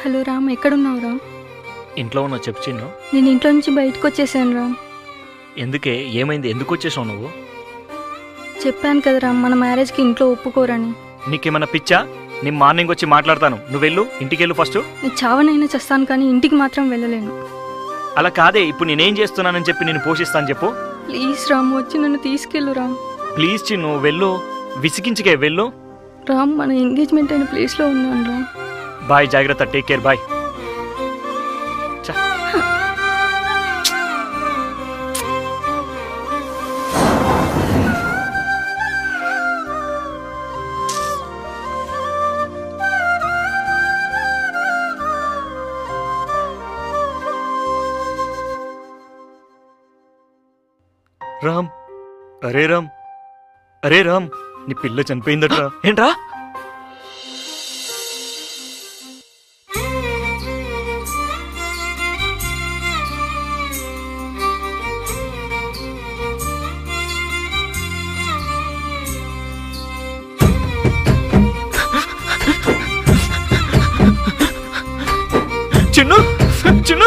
Hello Ram ఎక్కడున్నావు రామ్ ఇంట్లో ఉన్న చెప్పు చిన్ను నేను ఇంట్లో నుంచి బయటకు వచ్చేసాను రామ్ ఎందుకే ఏమైంది ఎందుకు వచ్చేసావు నువ్వు చెప్పాను కదా రామ్ మన మ్యారేజ్కి ఇంట్లో ఒప్పుకోరని నీకేమన్నా పిచ్చా నేను మార్నింగ్ వచ్చి మాట్లాడతాను నువ్వు వెళ్ళు ఇంటికి వెళ్ళు ఫస్ట్ నేను చావనైనా చేస్తాను కానీ ఇంటికి మాత్రం వెళ్ళలేను అలా కాదే ఇప్పుడు నేనేం చేస్తున్నానని చెప్పి నేను పోషిస్తాను చెప్పు ప్లీజ్ రామ్ వచ్చి నన్ను తీసుకెళ్ళు రామ్ ప్లీజ్ చిన్ను వెళ్ళు విసిగించుకే వెళ్ళు రామ్ మన ఎంగేజ్మెంట్ అయిన ప్లేస్లో ఉన్నాను రామ్ బాయ్ జాగ్రత్త టేక్ కేర్ బాయ్ ఛ. రామ్ అరే రామ్ అరే రామ్ నీ పిల్ల చనిపోయిందట్రా ఏంట్రా చిన్ను చిన్ను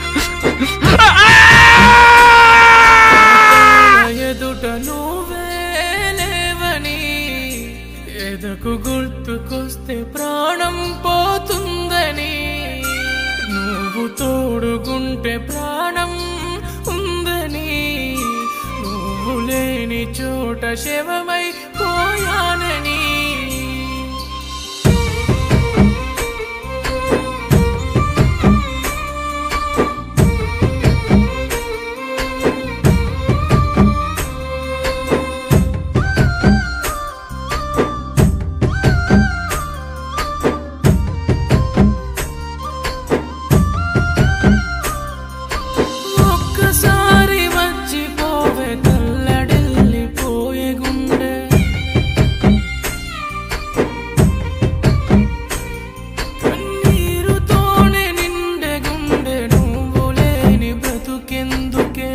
ఎదుట నువ్వే లేవని ఎదకు గుర్తుకొస్తే ప్రాణం పోతుందని నువ్వు తోడుగుంటే ప్రాణం ఉందని నువ్వు లేని చోట శవమై పోయానని ఒక్కసారి వచ్చిపోవే తల్లడిల్లిపోయే గుండె కన్నీరుతోనే నిండె గుండె నువ్వు లేని బ్రతుకెందుకే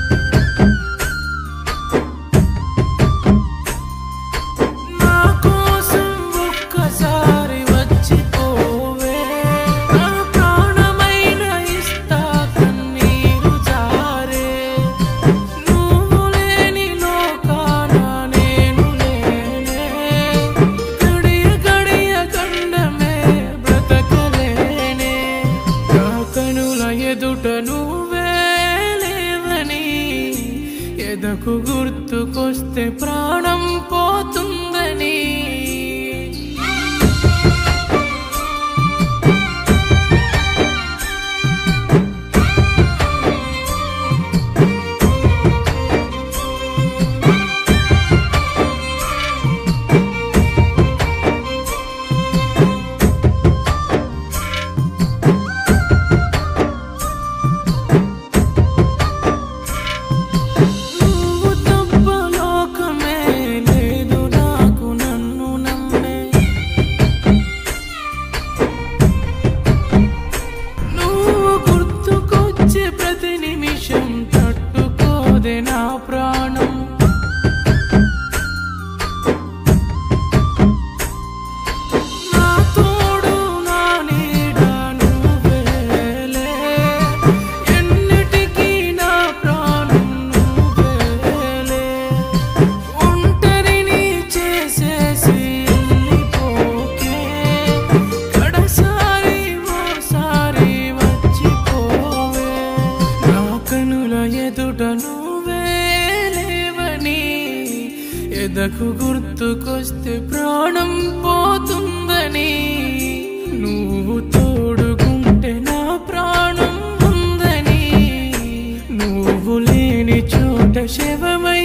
నా కోసం ఒక్కసారి వచ్చిపోవే నా ప్రాణమైన ఇస్తా కన్నీరు జారే నువ్వు లేని లోకాన నేను లేనే గడియ గడియ గండమే బ్రతకలేనే నా కనుల ఎదుట నువ్వే లేవని ఎదకు గుర్తుకొస్తే ప్రాణం పోతుందని నువ్వు తప్ప లోకమే లేదు నాకు నన్ను నమ్మే నువ్వు గుర్తుకొచ్చే ప్రతి నిమిషం తట్టుకోదే నా ప్రాణం నా తోడు నా నీడ నువ్వేలే ఎన్నిటికీ నా ప్రాణం నువ్వేలే ఒంటరిని చేసేసి వెళ్ళిపోకే కడసారి ఓసారి వచ్చిపోవే నా కనుల ఎదుట నువ్వే లేవని ఎదకు గుర్తుకొస్తే ప్రాణం పోతుందని నువ్వు తోడుకుంటే నా ప్రాణం ఉందని నువ్వు లేని చోట శవమై